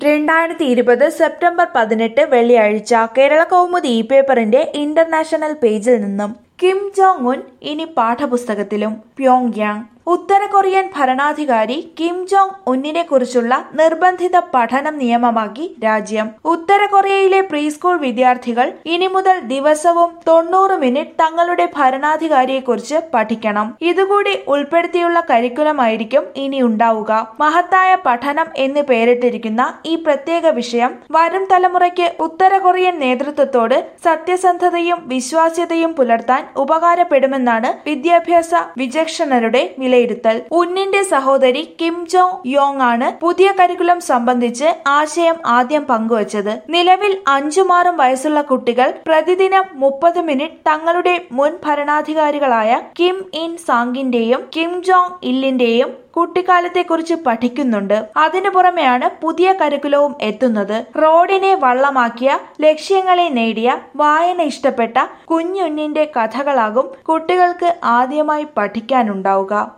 രണ്ടായിരത്തി ഇരുപത് സെപ്റ്റംബർ പതിനെട്ട് വെള്ളിയാഴ്ച കേരള കൗമുദി ഇ പേപ്പറിന്റെ ഇന്റർനാഷണൽ പേജിൽ നിന്നും കിം ജോങ് ഉൻ ഇനി പാഠപുസ്തകത്തിലും പ്യോങ്യാങ് ഉത്തര കൊറിയൻ ഭരണാധികാരി കിം ജോങ് ഉന്നിനെ കുറിച്ചുള്ള നിർബന്ധിത പഠനം നിയമമാക്കി രാജ്യം ഉത്തര കൊറിയയിലെ പ്രീ സ്കൂൾ വിദ്യാർത്ഥികൾ ഇനി മുതൽ ദിവസവും തൊണ്ണൂറ് മിനിറ്റ് തങ്ങളുടെ ഭരണാധികാരിയെക്കുറിച്ച് പഠിക്കണം ഇതുകൂടി ഉൾപ്പെടുത്തിയുള്ള കരിക്കുലമായിരിക്കും ഇനി ഉണ്ടാവുക മഹത്തായ പഠനം എന്ന് പേരിട്ടിരിക്കുന്ന ഈ പ്രത്യേക വിഷയം വരും തലമുറയ്ക്ക് ഉത്തര കൊറിയൻ നേതൃത്വത്തോട് സത്യസന്ധതയും വിശ്വാസ്യതയും പുലർത്താൻ ഉപകാരപ്പെടുമെന്നാണ് വിദ്യാഭ്യാസ വിചക്ഷണരുടെ വിലയിരുത്തൽ ഉന്നിന്റെ സഹോദരി കിം ജോങ് യോങ് ആണ് പുതിയ കരിക്കുലം സംബന്ധിച്ച് ആശയം ആദ്യം പങ്കുവച്ചത് നിലവിൽ അഞ്ചുമാറും വയസ്സുള്ള കുട്ടികൾ പ്രതിദിനം മുപ്പത് മിനിറ്റ് തങ്ങളുടെ മുൻ ഭരണാധികാരികളായ കിം ഇൻ സാങ്ങിന്റെയും കിം ജോങ് ഇല്ലിന്റെയും കുട്ടിക്കാലത്തെക്കുറിച്ച് പഠിക്കുന്നുണ്ട് അതിനു പുറമെയാണ് പുതിയ കരിക്കുലവും എത്തുന്നത് റോഡിനെ വള്ളമാക്കിയ ലക്ഷ്യങ്ങളെ നേടിയ വായന ഇഷ്ടപ്പെട്ട കുഞ്ഞുന്നിന്റെ കഥകളാകും കുട്ടികൾക്ക് ആദ്യമായി പഠിക്കാനുണ്ടാവുക